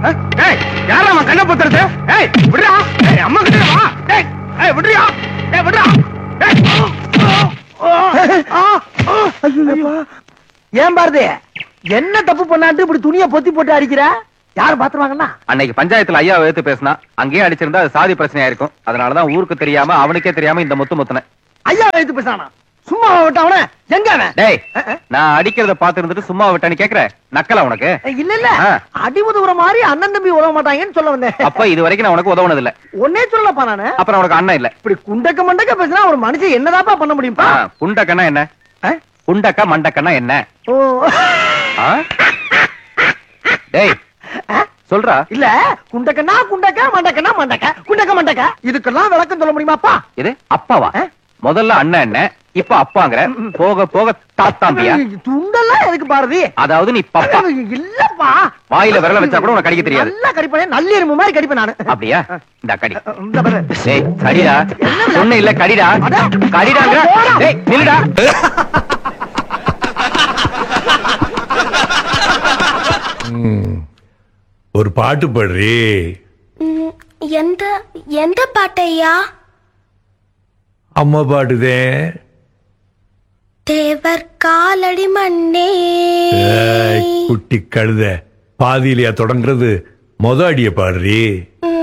ஏய் யாரா அவன் கண்ணை பொத்துறது ஏய் விடுறா ஏய் அம்மா கிட்ட வா ஏய் ஏய் விடுறியா ஏய் விடுறா ஏய் ஏன் பாரதி என்ன தப்பு பண்ணாட்டு இப்படி துணியை பொத்தி போட்டு அடிக்கிற யாரு பாத்துருவாங்கன்னா அன்னைக்கு பஞ்சாயத்துல ஐயா எடுத்து பேசினா அங்கேயே அடிச்சிருந்தா அது சாதி பிரச்சனையா இருக்கும் அதனாலதான் ஊருக்கு தெரியாம அவனுக்கே தெரியாம இந்த முத்து முத்துனேன் ஐயா எடுத்து பேசானா சும்மா விட்ட அவன எங்க அவன் டேய் அஹ், அஹ். நான் அடிக்கிறத பாத்து இருந்துட்டு சும்மா விட்டான்னு கேக்குற நக்கலா உனக்கு இல்ல இல்ல ஆ. அடி உதவுற மாதிரி அண்ணன் தம்பி உதவ மாட்டாங்கன்னு சொல்ல வந்தேன் அப்ப இது வரைக்கும் நான் உனக்கு உதவுனது இல்ல ஒன்னே சொல்லப்பா நானு அப்புறம் உனக்கு அண்ணன் இல்ல இப்படி குண்டக்க மண்டக்க பேசினா ஒரு மனுஷன் என்னதாப்பா பண்ண முடியும்பா ஆ, புண்டக்கன்னா என்ன ஆ? புண்டக்கா மண்டக்கன்னா என்ன ஓ ஆ? டேய் சொல்றா இல்ல குண்டக்கன்னா குண்டக்க மண்டக்கன்னா மண்டக்க குண்டக்க மண்டக்க இதுக்கெல்லாம் விளக்கம் சொல்ல முடியுமாப்பா இது அப்பாவா ஆ? முதல்ல அண்ணன் என்ன இப்ப அப்பாங்கிற போக போக தாத்தாம்பியா துண்டெல்லாம் எதுக்கு பாரதி அதாவது நீ பப்பா இல்லப்பா வாயில விரல வச்சா கூட உனக்கு கடிக்க தெரியாது நல்லா கடிப்பேன் நல்ல எறும்பு மாதிரி கடிப்பேன் நானு அப்படியா இந்த கடி இந்த பாரு. டேய் கடிடா ஒண்ணு இல்ல கடிடா அட. கடிடாங்க போடா. டேய் நில்லுடா ஒரு பாட்டு பாடுறி ம், எந்த எந்த பாட்டையா அம்மா பாடுதே தேவர் காலடி மண்ணே ஏய், குட்டி கழுத பாதியிலையா தொடங்குறது மொத அடிய பாடுறி ம்,